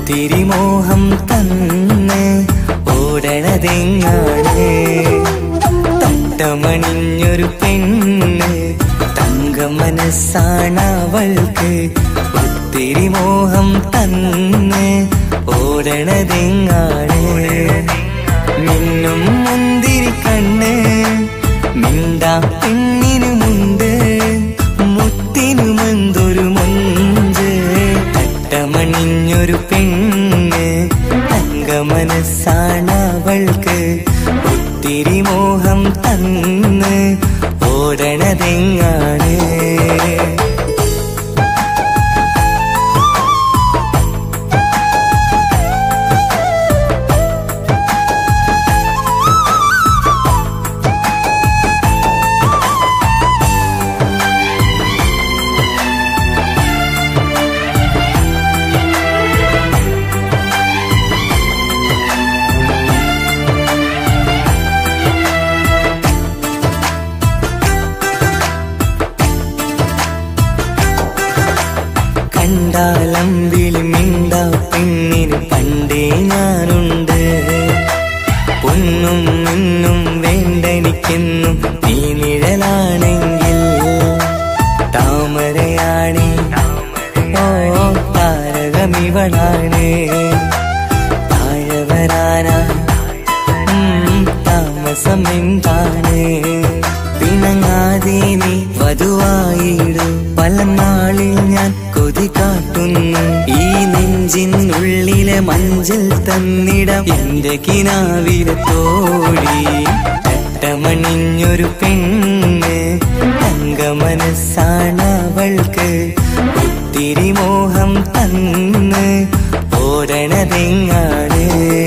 ഒത്തിരി മോഹം തന്ന് ഓടണതെങ്ങാണ് തട്ടമണിഞ്ഞൊരു പെണ്ണ് തങ്ക മനസ്സാണ് അവൾക്ക് ഒത്തിരി മോഹം തന്ന് ഓടണതെങ്ങാണ് മിന്നും മുന്തിരി കണ്ണ് മിണ്ടാ പെണ്ണിനുമുണ്ട് മുത്തിനുമെന്തൊരു മൊഞ്ച് തട്ടമണിഞ്ഞൊരു പെണ്ണ് തങ്ക മനസ്സാണ് അവൾക്ക് ഒത്തിരി മോഹം തന്ന് ഓടണതെങ്ങാണ് കണ്ടാലം വിളിമിണ്ട പെണ്ണിന് പണ്ടേ ഞാനുണ്ട് പൊന്നും മിന്നും വേണ്ടെനിക്കെന്നും നീ നിഴലാണെങ്കിൽ താമരയാണി ഓ താരകമിവളാണ് താഴെ വരാനാ ഉം, താമസം എന്താണ് പിണങ്ങാതെ നീ വധുവായിടു പല നാളിൽ ഞാൻ കൊതി കാട്ടുന്നു ഈ നെഞ്ചിനുള്ളിലെ മഞ്ചൽ തന്നിടം എന്റെ കിനാവിലെ തോഴി തട്ടമണിഞ്ഞൊരു പെണ്ണ് തങ്ക മനസ്സാണ് അവൾക്ക് ഒത്തിരി മോഹം തന്ന് ഓടണതെങ്ങാണ്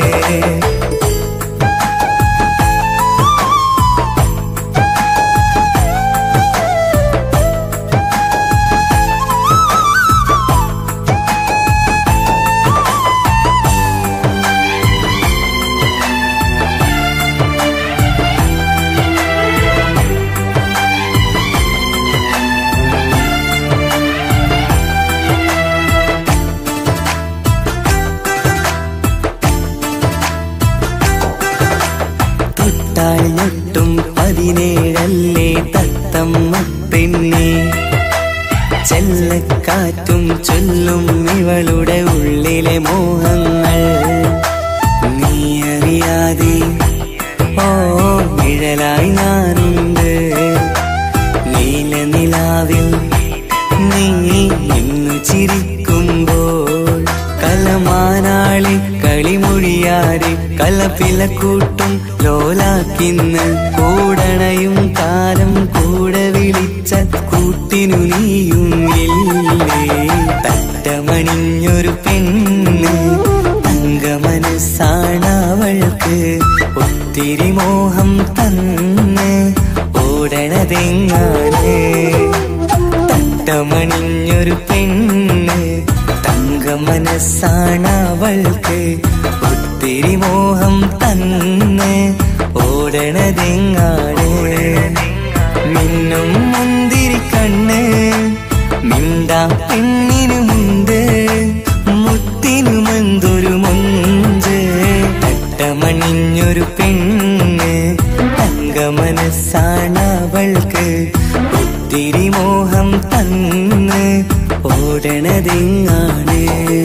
തൊട്ടാൽ ഞൊട്ടും പതിനേഴല്ലേ തത്തമ്മ പെണ്ണെ ചെല്ലക്കാറ്റും ചൊല്ലും ഇവളുടെ ഉള്ളിലെ മോഹങ്ങൾ നീ അറിയാതെ ഓ നിഴലായി ഞാനുണ്ട് നീല നിലാവിൽ നീ ഇന്നു ചിരിക്കുമ്പോൾ കലമാനാളി കളിമൊഴിയാരെ കലപ്പിലക്കൂട്ടും ലോലാക്കിന്ന് കൂടണയും കാലം കൂടെ വിളിച്ച കൂട്ടിനു നീയും ഇല്ലേ തട്ടമണിഞ്ഞൊരു പെണ്ണ് തങ്ക മനസ്സാണ് അവൾക്ക് ഒത്തിരി മോഹം തന്ന് ഓടണതെങ്ങാണ് തട്ടമണിഞ്ഞൊരു പെണ്ണ് തങ്ക മനസ്സാണ് അവൾക്ക് ഒത്തിരി മോഹം തന്ന് ഓടണതെങ്ങാണ് മിന്നും മുന്തിരി കണ്ണ് മിണ്ടാ പെണ്ണിനുമുണ്ട് മുത്തിനുമെന്തൊരു മൊഞ്ച് തട്ടമണിഞ്ഞൊരു പെണ്ണ് തങ്ക മനസ്സാണ് അവൾക്ക് ഒത്തിരി മോഹം തന്ന് ഓടണതെങ്ങാണ്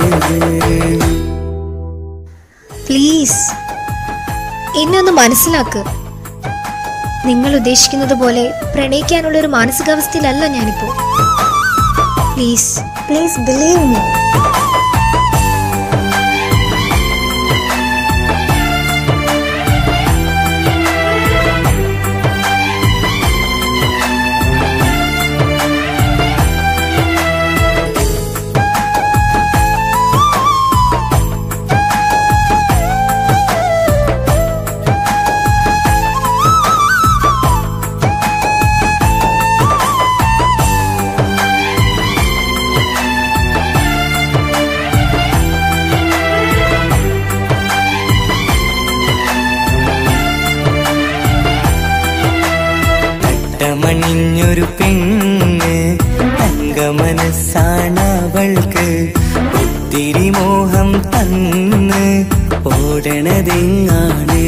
പ്ലീസ് എന്നെ ഒന്ന് മനസ്സിലാക്ക് നിങ്ങൾ ഉദ്ദേശിക്കുന്നത് പോലെ പ്രണയിക്കാനുള്ള ഒരു മാനസികാവസ്ഥയിലല്ല ഞാനിപ്പോ പ്ലീസ് പ്ലീസ് ബിലീവ് മീ തട്ടമണിഞ്ഞൊരു പെണ്ണ് തങ്ക മനസ്സാണ് അവൾക്ക് ഒത്തിരി മോഹം തന്ന ഓടണതെങ്ങാണ്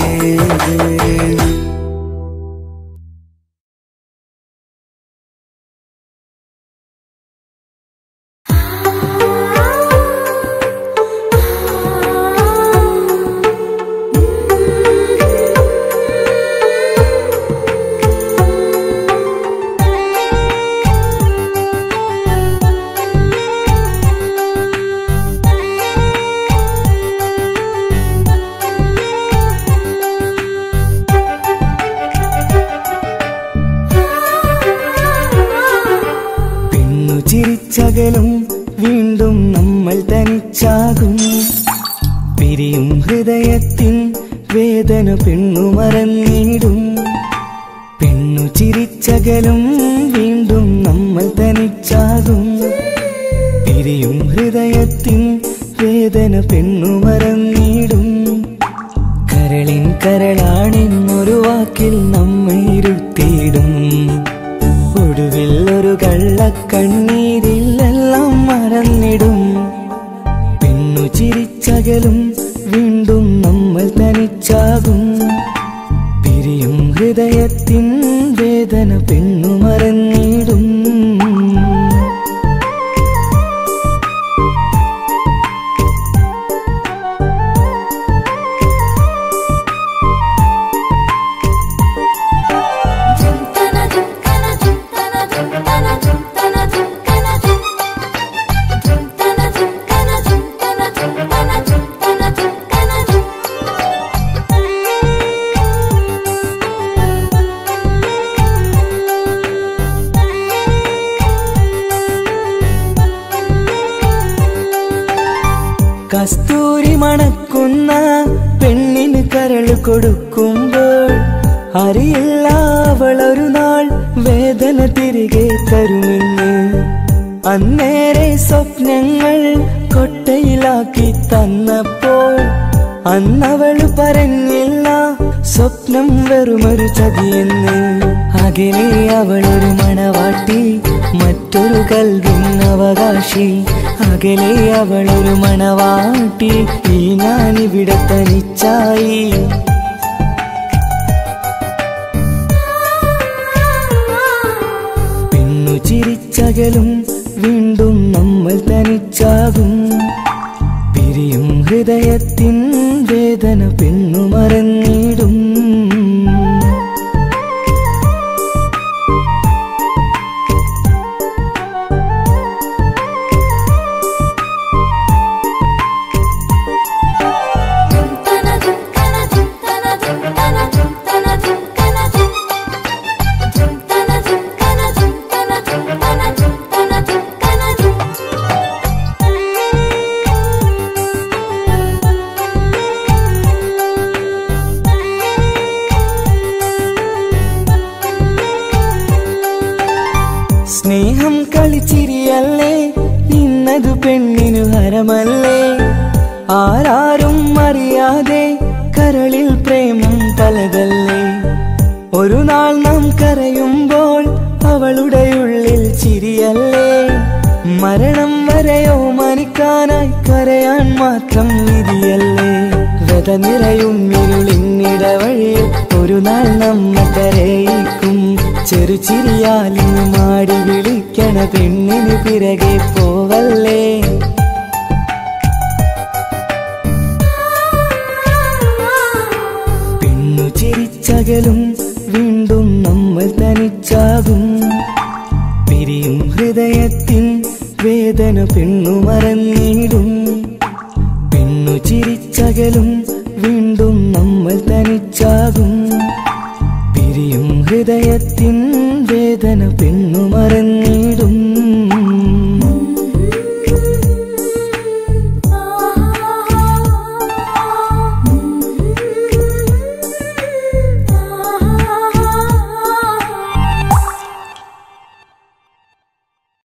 പെണ്ണു ചിരിച്ചകലും വീണ്ടും നമ്മൾ തനിച്ചാകും പിരിയും ഹൃദയത്തിൻ വേദന പെണ്ണു മറന്നിടും പെണ്ണു ചിരിച്ചകലും വീണ്ടും നമ്മൾ തനിച്ചാകും പിരിയും ഹൃദയത്തിൻ വേദന പെണ്ണു മറന്നിടും കരളിൻ കരളാണെന്നൊരു വാക്കിൽ നമ്മൾ ഇരുത്തിയിടും ഒടുവിൽ ഒരു കള്ളക്കണ്ണീരിൽ എല്ലാം മറന്നിടും പെണ്ണു ചിരിച്ചകലും വീണ്ടും നമ്മൾ തനിച്ചാകും പിരിയും ഹൃദയത്തിൻ വേദന പെണ്ണു മറന്നിടും കസ്തൂരി മണക്കുന്ന പെണ്ണിന് കരള് കൊടുക്കുമ്പോൾ അറിയില്ല അവളൊരു നാൾ വേദന തിരികെ തരുമെന്ന് അന്നേരെ സ്വപ്നങ്ങൾ കൊട്ടയിലാക്കി തന്നപ്പോൾ അന്നവള് പറഞ്ഞില്ല സ്വപ്നം വെറുമൊരു ചതിയെന്ന് അകലെ അവളൊരു മണവാട്ടി മറ്റൊരു കൽവിൻ അവകാശി അകലെ അവളൊരു മണവാട്ടി ഈ ഞാനിവിടെ തനിച്ചായി പെണ്ണു ചിരിച്ചകലും വീണ്ടും നമ്മൾ തനിച്ചാകും പിരിയും ഹൃദയത്തിൻ വേദന പെണ്ണു മറന്നിടും സ്നേഹം കളിച്ചിരിയല്ലേ ഇന്നതു പെണ്ണിനു ഹരമല്ലേ ആരാരും അറിയാതെ കരളിൽ പ്രേമം പലതല്ലേ ഒരു നാൾ നാം കരയുമ്പോൾ അവളുടെ ഉള്ളിൽ ചിരിയല്ലേ മരണം വരെയോ മനിക്കാനായി കരയാൻ മാത്രം വിധിയല്ലേ വ്യത നിറയും ഇരുളിന്നിടവഴിയിൽ ഒരു നാൾ നമ്മ കരയിക്കും ചെറുചിരിയാലിന് മാടി വിളിക്കണ പെണ്ണിന് പിറകെ പോവല്ലേ പെണ്ണു ചിരിച്ചകലും വീണ്ടും നമ്മൾ തനിച്ചാകും പിരിയും ഹൃദയത്തിൻ വേദന പെണ്ണു മറന്നിടും പെണ്ണു ചിരിച്ചകലും വീണ്ടും നമ്മൾ തനിച്ചാകും പിരിയും ഹൃദയത്തിൻ വേദന പെണ്ണു മറ